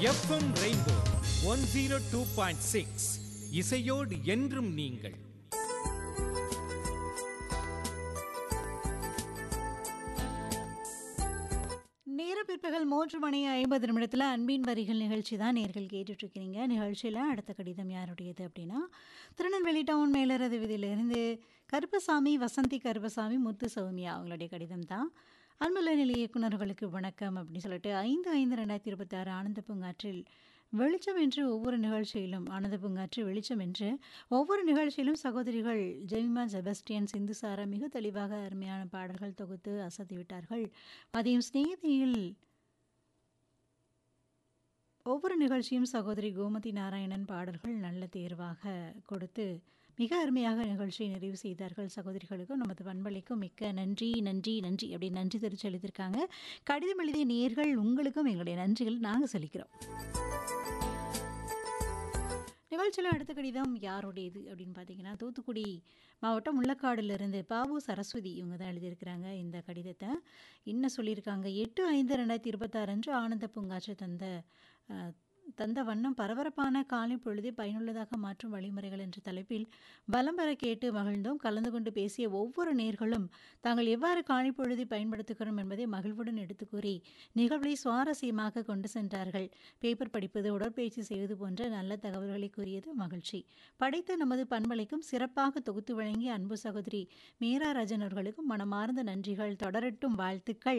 FM rainbow one zero two point six இசையோடு என்றும் நீங்கள் நேர பிற்பகல் மூன்று மணி ஐம்பது நிமிடத்தில் அன்பின் வரிகள் நிகழ்ச்சி தான் நேர்கள் கேட்டுட்டு இருக்கிறீங்க நிகழ்ச்சியில் அடுத்த கடிதம் யாருடையது அப்படின்னா திருநெல்வேலி டவுன் மேலரது விதியிலிருந்து கருப்பசாமி வசந்தி கருப்பசாமி முத்து சௌமியா அவங்களுடைய கடிதம் தான் அன்புள்ள நிலைய இயக்குநர்களுக்கு வணக்கம் அப்படின்னு சொல்லிட்டு ஐந்து ஐந்து ரெண்டாயிரத்தி இருபத்தி ஆறு ஆனந்த பூங்காற்றில் வெளிச்சம் என்று ஒவ்வொரு நிகழ்ச்சியிலும் ஆனந்த பூங்காற்று வெளிச்சம் என்று ஒவ்வொரு நிகழ்ச்சியிலும் சகோதரிகள் ஜெமிமா செபஸ்டியன் சிந்துசாரா மிக தெளிவாக அருமையான பாடல்கள் தொகுத்து அசத்தி விட்டார்கள் அதையும் ஸ்நேகிதியில் ஒவ்வொரு நிகழ்ச்சியும் சகோதரி கோமதி நாராயணன் பாடல்கள் நல்ல தேர்வாக கொடுத்து மிக அருமையாக நிகழ்ச்சியை நிறைவு செய்தார்கள் சகோதரிகளுக்கும் நமது பண்பளிக்கும் மிக்க நன்றி நன்றி நன்றி அப்படி நன்றி தெரிவித்து எழுதியிருக்காங்க கடிதம் எழுதிய நேர்கள் உங்களுக்கும் எங்களுடைய நன்றிகள் நாங்கள் சொல்லிக்கிறோம் நிகழ்ச்சியில் அடுத்த கடிதம் யாருடையது அப்படின்னு பார்த்தீங்கன்னா தூத்துக்குடி மாவட்டம் முள்ளக்காடுலேருந்து பாபு சரஸ்வதி இவங்க தான் எழுதியிருக்கிறாங்க இந்த கடிதத்தை என்ன சொல்லியிருக்காங்க எட்டு ஐந்து ரெண்டாயிரத்தி இருபத்தாறு அன்று ஆனந்த பூங்காற்று தந்த அஹ், தந்த வண்ணம் பரபரப்பான காலை பொழுதை பயனுள்ளதாக மாற்றும் வழிமுறைகள் என்ற தலைப்பில் பலம் பெற கேட்டு மகிழ்ந்தோம் கலந்து கொண்டு பேசிய ஒவ்வொரு நேர்களும் தாங்கள் எவ்வாறு காலை பொழுதை பயன்படுத்துகிறோம் என்பதை மகிழ்வுடன் எடுத்து கூறி நிகழ்வை சுவாரஸ்யமாக கொண்டு சென்றார்கள் பேப்பர் படிப்பது உடற்பயிற்சி செய்வது போன்ற நல்ல தகவல்களை கூறியது மகிழ்ச்சி படைத்த நமது பண்பலைக்கும் சிறப்பாக தொகுத்து வழங்கிய அன்பு சகோதரி மீரா ரஜன் அவர்களுக்கும் மனமார்ந்த நன்றிகள் தொடரட்டும் வாழ்த்துக்கள்